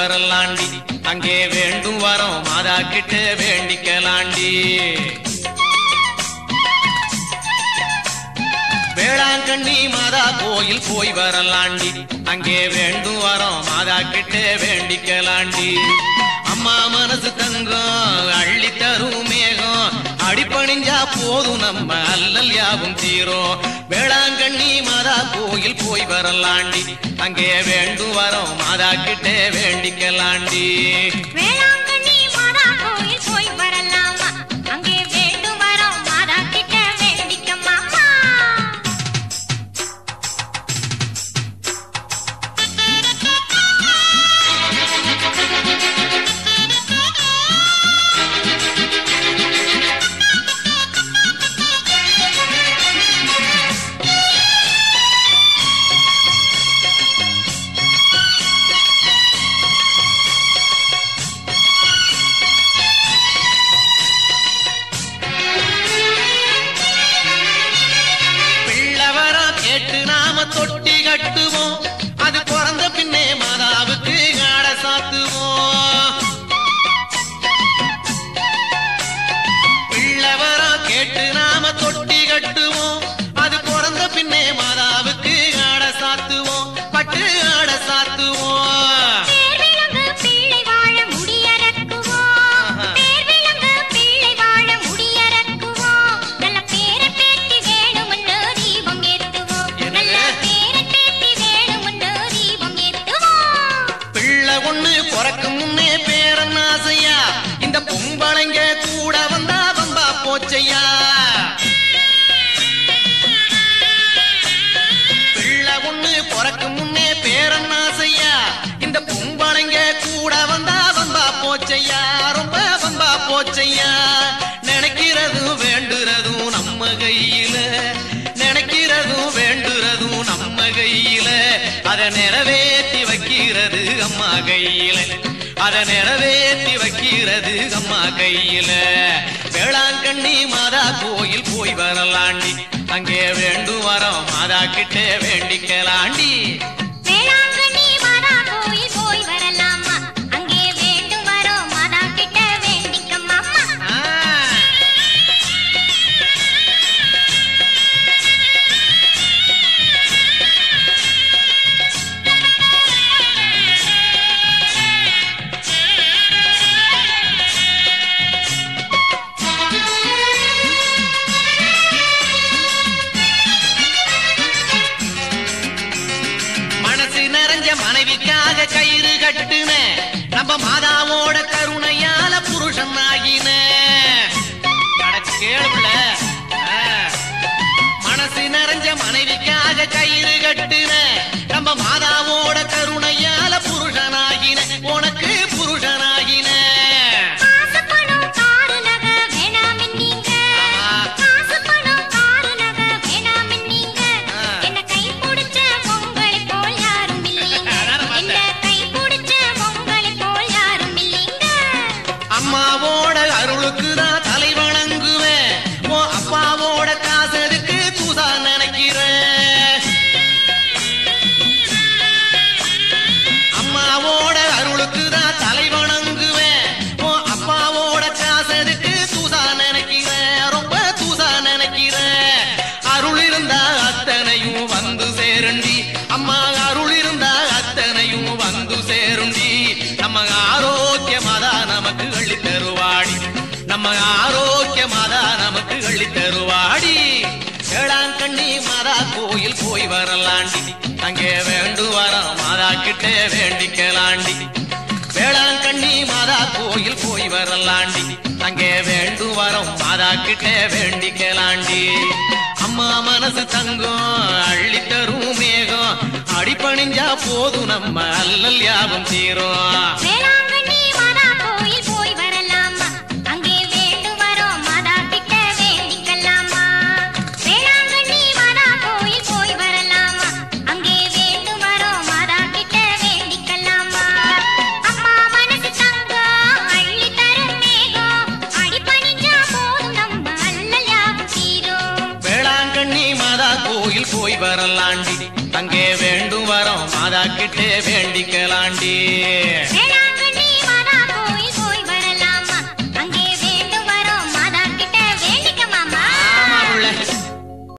வரலாண்டி அங்கே வேண்டும் வரோம் மாதா கிட்ட வேண்டிக்கலாண்டி வேளாங்கண்ணி மாதா கோயில் போய் வரலாண்டி அங்கே வேண்டும் வரோம் மாதா கிட்ட வேண்டிக்கலாண்டி அம்மா மனசு தங்கம் அள்ளி தரும் மேகம் அடிப்பணிஞ்சா போதும் நம்ம அல்லல் யாவும் தீரும் வேளாங்கண்ணி மாதா கோயில் போய் வரலாண்டி அங்கே வேண்டும் வரோம் மாதா கிட்ட வேண்டிக்கலாண்டி வேளாங்கண்ணி மாதா கோயில் போய் வரலாமா அங்கே வேண்டும் வரோம் மாதா கிட்ட வேண்டிக்க மாமா பிள்ளவரா கேட்டு நாம தொட்டி கட்டுவோம் அது பிறந்த பின்னே மாதாவுக்கு காட சாத்துவோம் பிள்ளவரா கேட்டு நாம தொட்டி கட்டுவோம் அது பிறந்த பின்னே மாதாவுக்கு காட சாத்துவோம் பட்டு ஆட சாத்துவோம் பேர் விளங்கு பிள்ளை வாழ முடியறக்குவோம் ஆஹா. பேர் விளங்கு பிள்ளை வாழ முடியறக்குவோம் நல்ல பேரை பேத்தி வேணும்னு தீபம் ஏத்துவோம் என்னது? நல்ல பேரை பேத்தி வேணும்னு தீபம் ஏத்துவோம் பிள்ளை ஒண்ணு பிறக்கும் முன்னே பேரன் ஆசையா இந்த பொம்பளைங்க கூட வந்தா வம்பா போச்சையா பிள்ளை ஒண்ணு பிறக்கும் முன்னே பேரன் ஆசையா இந்த பொம்பளைங்க கூட வந்தா வம்பா போச்சையா ரொம்ப வம்பா போச்சையா நினைக்கிறதும் வேண்டுறதும் நம்ம கையில நினைக்கிறதும் வேண்டுறதும் நம்ம கையில அதை நிறைவேற்றி வைக்கிறது அம்மா கையில அதை நிறைவேற்றி வைக்கிறது அம்மா கையில வேளாங்கண்ணி மாதா கோயில் போய் வரலாண்டி அங்கே வேண்டும் வரோம் மாதா கிட்ட வேண்டிக்கலாண்டி வேளாங்கண்ணி மாதா கோயில் போய் வரலாமா அங்கே வேண்டும் வரோம் மாதா கிட்ட வேண்டிக்க மாமா ஆ. மனசு நிறைஞ்ச மனைவிக்காக கயிறு கட்டுன நம்ம மாதாவோட கருணையால புருஷன் ஆகின கேளுல மனசு நிறைஞ்ச மனைவிக்காக கயிறு கட்டுன நம்ம மாதாவோட கருணையால புருஷனாகின உனக்கு புருஷனாகின காசு பணம் காரு நகை வேணாமின் நீங்க ஆமா. காசு பணம் காரு நகை வேணாமின் நீங்க ஆ. என்ன கை பிடிச்ச உங்களை போல் யாரும் இல்லைங்க அதான பார்த்தேன். என்ன கை பிடிச்ச உங்களை போல் யாரும் இல்லைங்க அம்மாவோட அருளுக்கு தான் தலை வணங்குவேன் உன் அப்பாவோட காசருக்கு தூதா நினைக்கிறேன் அம்மாவோட அருளுக்கு தான் தலை வணங்குவேன் உன் அப்பாவோட காசருக்கு தூதா நினைக்கிறேன் ரொம்ப தூதா நினைக்கிறேன் அருள் இருந்தா அத்தனையும் வந்து சேருண்டி அம்மா அருள் இருந்தா அத்தனையும் வந்து சேருண்டி நம்ம ஆரோக்கியமாதா நமக்கு அள்ளி தருவாடி நம்ம ஆரோக்கியமாதா நமக்கு அள்ளி தருவாடி வேளாங்கண்ணி மாதா கோயில் போய் வரலாண்டி அங்கே வேண்டு வரோம் மாதா கிட்ட வேண்டிக்கலாண்டி வேளாங்கண்ணி மாதா கோயில் போய் வரலாண்டி அங்கே வேண்டு வரோம் மாதா கிட்ட வேண்டிக்கலாண்டி அம்மா மனசு தங்கம் அள்ளி தரும் மேகம் அடிப்பணிஞ்சா போதும் நம்ம அல்லல் யாவும் தீரும் வேளாங்கண்ணி மாதா கோயில் போய் வரலாமா அங்கே வேண்டும் வரோம் மாதா கிட்ட வேண்டிக்கலாமா வேளாங்கண்ணி மாதா கோயில் போய் வரலாமா அங்கே வேண்டும் வரோம் மாதா கிட்ட வேண்டிக்கலாமா அம்மா மனசு தங்கம் அள்ளி தரும் மேகம் அடிபணிஞ்சா போதும் நம்ம அல்லல் யாவும் தீரும் வேளாங்கண்ணி மாதா கோயில் போய் வரலாண்டி அங்கே வேண்டும் வரோம் மாதா மாதா கிட்டே வேண்டிக்கலாண்டி வேளா